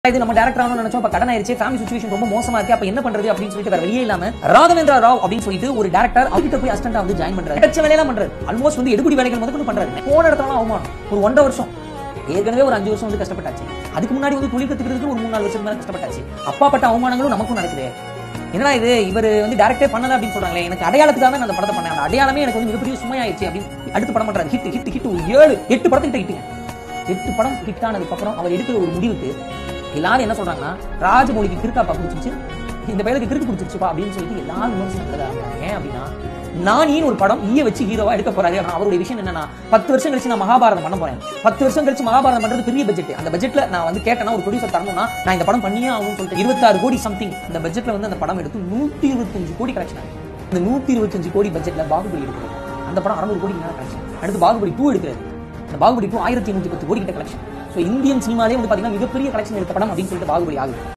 இது நம்ம டேரக்டர் ஆகணும்னு நினைச்சோம் அப்ப கடன் ஆயிருச்சு ஃபேமிலி சுச்சுவேஷன் ரொம்ப மோசமா இருக்கு அப்ப என்ன பண்றது அப்படின்னு சொல்லிட்டு வேற வழியே இல்லாம ராகவேந்திரா ராவ் அப்படின்னு சொல்லிட்டு ஒரு டேரக்டர் அவர்கிட்ட போய் அசிஸ்டன்டா வந்து ஜாயின் பண்றாரு கிடைச்ச வேலையெல்லாம் பண்றாரு ஆல்மோஸ்ட் வந்து எடுபடி வேலைகள் முதல்ல பண்றாரு போன இடத்துல அவமானம் ஒரு ஒன்றரை வருஷம் ஏற்கனவே ஒரு அஞ்சு வருஷம் வந்து கஷ்டப்பட்டாச்சு அதுக்கு முன்னாடி வந்து தொழில் கத்துக்கிறதுக்கு ஒரு மூணு நாலு வருஷம் மேல கஷ்டப்பட்டாச்சு அப்பா பட்ட அவமானங்களும் நமக்கும் நடக்குது என்னடா இது இவர் வந்து டேரக்டே பண்ணல அப்படின்னு சொல்றாங்களே எனக்கு அடையாளத்துக்காக தான் நான் அந்த படத்தை பண்ணேன் அந்த அடையாளமே எனக்கு வந்து மிகப்பெரிய சுமையாயிடுச்சு அப்படின்னு அடுத்து படம் பண்றாரு ஹிட் ஹிட் ஹிட் ஒரு ஏழு எட்டு படத்துக்கிட்ட ஹிட்டுங்க எட்டு படம் ஹிட் ஆனதுக்கு அப்புறம் அவர் எடுக்கிற ஒரு முடிவுக்கு எல்லாரும் என்ன சொல்றாங்கன்னா ராஜமௌலிக்கு கிறுக்காப்பா பிடிச்சிருச்சு இந்த பையனுக்கு கிறுக்கு பிடிச்சிருச்சுப்பா அப்படின்னு சொல்லிட்டு எல்லாரும் விமர்சனம் எழுத ஆரம்பிக்கிறாங்க. ஏன் அப்படின்னா நானின்னு ஒரு படம் ஈய வச்சு ஹீரோவா எடுக்க போறாரு ஆனா அவருடைய விஷயம் என்னன்னா பத்து வருஷம் கழிச்சு நான் மகாபாரதம் பண்ண போறேன் பத்து வருஷம் கழிச்சு மகாபாரதம் பண்றது பெரிய பட்ஜெட் அந்த பட்ஜெட்ல நான் வந்து கேட்டேன்னா ஒரு ப்ரொடியூசர் தரணும்னா நான் இந்த படம் பண்ணியே ஆகும்னு சொல்லிட்டு இருபத்தாறு கோடி சம்திங் இந்த பட்ஜெட்ல வந்து அந்த படம் எடுத்து நூத்தி இருபத்தஞ்சு கோடி கலெக்ஷன் இந்த நூத்தி இருபத்தஞ்சு கோடி பட்ஜெட்ல பாகுபலி எடுக்கிறது அந்த படம் அறுநூறு கோடி மேல கலெக்ஷன் அடுத்து பாகுபலி டூ எடுக்கிறது இந்த பாகுபலி டூ ஆயிரத்தி நூத்தி பத்து கோடி கிட்ட கலெக்ஷன் ஸோ இந்தியன் சினிமாலே வந்து பாத்தீங்கன்னா மிகப்பெரிய கலெக்ஷன் எடுத்த படம் அப்படின்னு சொல்லிட்டு பாகுபலி ஆகுது